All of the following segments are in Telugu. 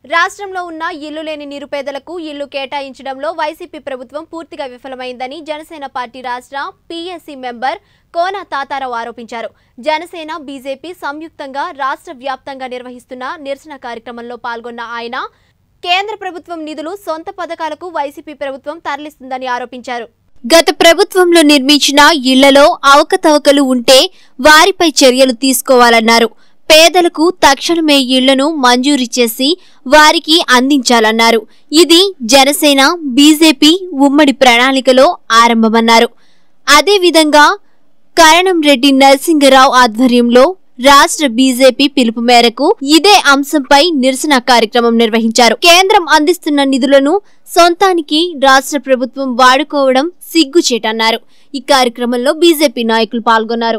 రాష్ట్రంలో ఉన్న ఇల్లు లేని నిరుపేదలకు ఇల్లు కేటాయించడంలో వైసీపీ ప్రభుత్వం పూర్తిగా విఫలమైందని జనసేన పార్టీ రాష్ట్ర పీఎస్సీ మెంబర్ కోన తాతారావు ఆరోపించారు జనసేన బీజేపీ సంయుక్తంగా రాష్ట్ర వ్యాప్తంగా నిర్వహిస్తున్న నిరసన కార్యక్రమంలో పాల్గొన్న ఆయన కేంద్ర ప్రభుత్వం నిధులు సొంత పథకాలకు వైసీపీ ప్రభుత్వం తరలిస్తుందని ఆరోపించారు గత ప్రభుత్వంలో నిర్మించిన ఇళ్లలో అవకతవకలు ఉంటే వారిపై చర్యలు తీసుకోవాలన్నారు పేదలకు తక్షణమే ఇళ్లను మంజూరు చేసి వారికి అందించాలన్నారు ఇది జనసేన బీజేపీ ఉమ్మడి ప్రణాళికలో ఆరంభమన్నారు అదేవిధంగా కరణం రెడ్డి నరసింగరావు ఆధ్వర్యంలో రాష్ట్ర బీజేపీ పిలుపు మేరకు ఇదే అంశంపై నిరసన కార్యక్రమం నిర్వహించారు కేంద్రం అందిస్తున్న నిధులను సొంతానికి రాష్ట్ర ప్రభుత్వం వాడుకోవడం సిగ్గుచేటన్నారు ఈ కార్యక్రమంలో బీజేపీ నాయకులు పాల్గొన్నారు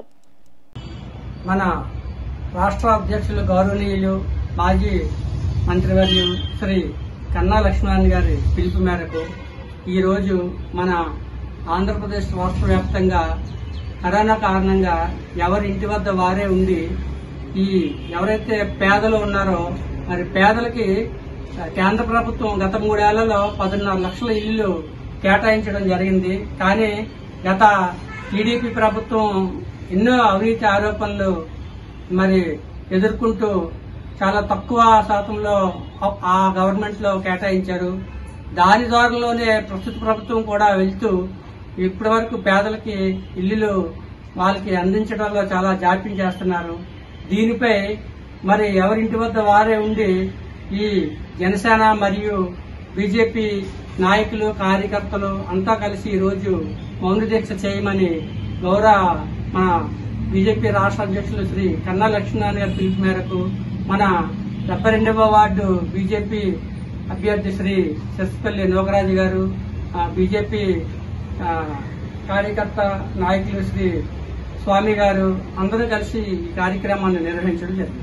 మన రాష్ట్ర అధ్యక్షులు గౌరవనీయులు మాజీ మంత్రివర్యులు శ్రీ కన్నా లక్ష్మణ్ గారి పిలుపు మేరకు ఈరోజు మన ఆంధ్రప్రదేశ్ రాష్ట్ర వ్యాప్తంగా కరోనా కారణంగా ఎవరి ఇంటి వద్ద వారే ఉండి ఈ ఎవరైతే పేదలు ఉన్నారో మరి పేదలకి కేంద్ర ప్రభుత్వం గత మూడేళ్లలో పదిన్నర లక్షల ఇల్లు కేటాయించడం జరిగింది కానీ గత టీడీపీ ప్రభుత్వం ఎన్నో అవినీతి ఆరోపణలు మరి ఎదుర్కొంటూ చాలా తక్కువ శాతంలో ఆ- ఆ గవర్నమెంట్ లో కేటాయించారు దాని ద్వారాలోనే ప్రస్తుత ప్రభుత్వం కూడా వెళ్తూ ఇప్పటి వరకు పేదలకి ఇల్లులు వాళ్ళకి అందించడంలో చాలా జాప్యం చేస్తున్నారు దీనిపై మరి ఎవరింటి వద్ద వారే ఉండి ఈ జనసేన మరియు బీజేపీ నాయకులు కార్యకర్తలు అంతా కలిసి ఈ రోజు మౌన దీక్ష చేయమని గౌరవ మన బీజేపీ రాష్ట్ర అధ్యక్షులు శ్రీ కన్నా లక్ష్మీనారాయణ గారి పిలుపు మేరకు మన డెబ్బై రెండవ వార్డు బీజేపీ అభ్యర్థి శ్రీ శశిపల్లి నోగరాజు గారు ఆ, బీజేపీ ఆ, కార్యకర్త నాయకులు శ్రీ స్వామి గారు అందరూ కలిసి ఈ కార్యక్రమాన్ని నిర్వహించడం జరిగింది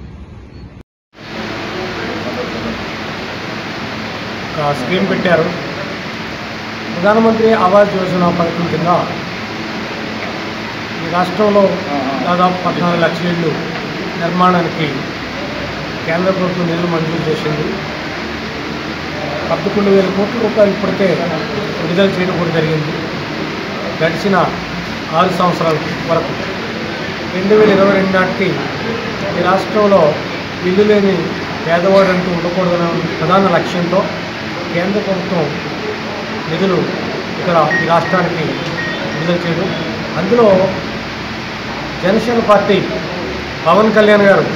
ఒక స్కీమ్ పెట్టారు ప్రధానమంత్రి ఆవాస్ యోజన పథకం కింద ఈ రాష్ట్రంలో దాదాపు పద్నాలుగు లక్షల ఇళ్ళు నిర్మాణానికి కేంద్ర ప్రభుత్వం నిధులు మంజూరు చేసింది పదకొండు వేల కోట్ల రూపాయలు ఇప్పటికే విడుదల చేయడం కూడా జరిగింది గడిచిన ఆరు సంవత్సరాల వరకు రెండు వేల ఇరవై రెండు నాటికి ఈ రాష్ట్రంలో ఇల్లు లేని పేదవాడు అంటూ ఉండకూడదన్న ప్రధాన లక్ష్యంతో కేంద్ర ప్రభుత్వం నిధులు ఇక్కడ ఈ రాష్ట్రానికి విడుదల చేయడం అందులో జనసేన పార్టీ పవన్ కళ్యాణ్ గారు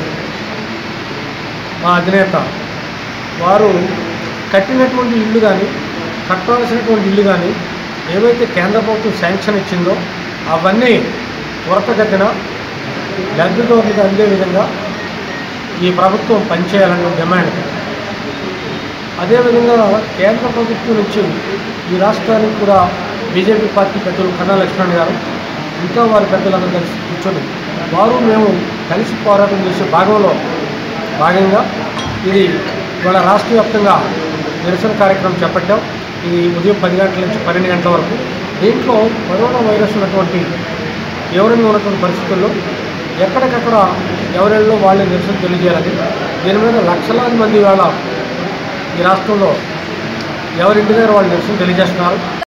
మా అధినేత వారు కట్టినటువంటి ఇల్లు కానీ కట్టవలసినటువంటి ఇల్లు కానీ ఏవైతే కేంద్ర ప్రభుత్వం శాంక్షన్ ఇచ్చిందో అవన్నీ త్వరతగతిన లబ్ధిదారులకు అందే విధంగా ఈ ప్రభుత్వం పనిచేయాలన్న డిమాండ్ అదేవిధంగా కేంద్ర ప్రభుత్వం నుంచి ఈ రాష్ట్రానికి కూడా బీజేపీ పార్టీ పెద్దలు కన్నా లక్ష్మణ్ గారు ఇంకా వారి పెద్దలందరూ కలిసి కూర్చొని వారు మేము కలిసి పోరాటం చేసే భాగంలో భాగంగా ఇది ఇవాళ రాష్ట్ర వ్యాప్తంగా నిరసన కార్యక్రమం చేపట్టాం ఇది ఉదయం పది గంటల నుంచి పన్నెండు గంటల వరకు దీంట్లో కరోనా వైరస్ ఉన్నటువంటి తీవ్రంగా ఉన్నటువంటి పరిస్థితుల్లో ఎక్కడికక్కడ ఎవరెళ్ళో వాళ్ళే నిరసన తెలియజేయాలని దీని మీద లక్షలాది మంది వాళ్ళ ఈ రాష్ట్రంలో ఎవరింటి దగ్గర వాళ్ళు నిరసన తెలియజేస్తున్నారు